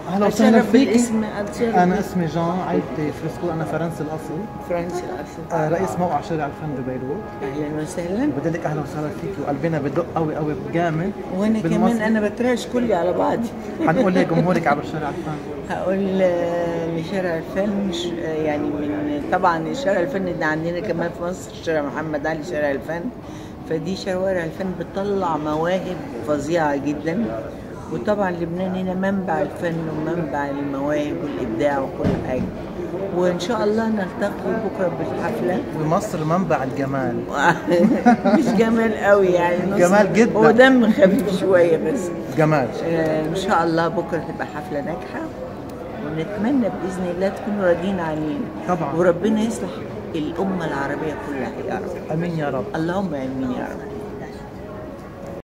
أهلا وسهلا أتشرف فيكي. بالاسم أتشرف انا اسمي جان عائلتي فريسكو انا فرنسي الاصل فرنسي الأصل آه، رئيس موقع شارع الفن ببيروت أهلا وسهلا بدي لك اهلا وسهلا فيكي وقلبنا بدق قوي قوي جامد وأنا كمان بالمصري. أنا بتراش كلي على بعضي حنقول لجمهورك عبر شارع الفن هقول آه، لشارع الفن ش- آه، يعني من طبعا شارع الفن ده عندنا كمان في مصر شارع محمد علي شارع الفن فدي شوارع الفن بتطلع مواهب فظيعة جدا وطبعا لبنان هنا منبع الفن ومنبع المواهب والإبداع وكل حاجة وإن شاء الله نلتقي بكرة بالحفلة ومصر منبع الجمال مش جمال قوي يعني نص جمال جدا. هو دم خفيف شوية بس جمال آه، ان شاء الله بكره تبقى حفله ناجحه ونتمنى باذن الله تكونوا راضيين علينا طبعا. وربنا يصلح الامه العربيه كلها يا رب امين يا رب اللهم امين يا رب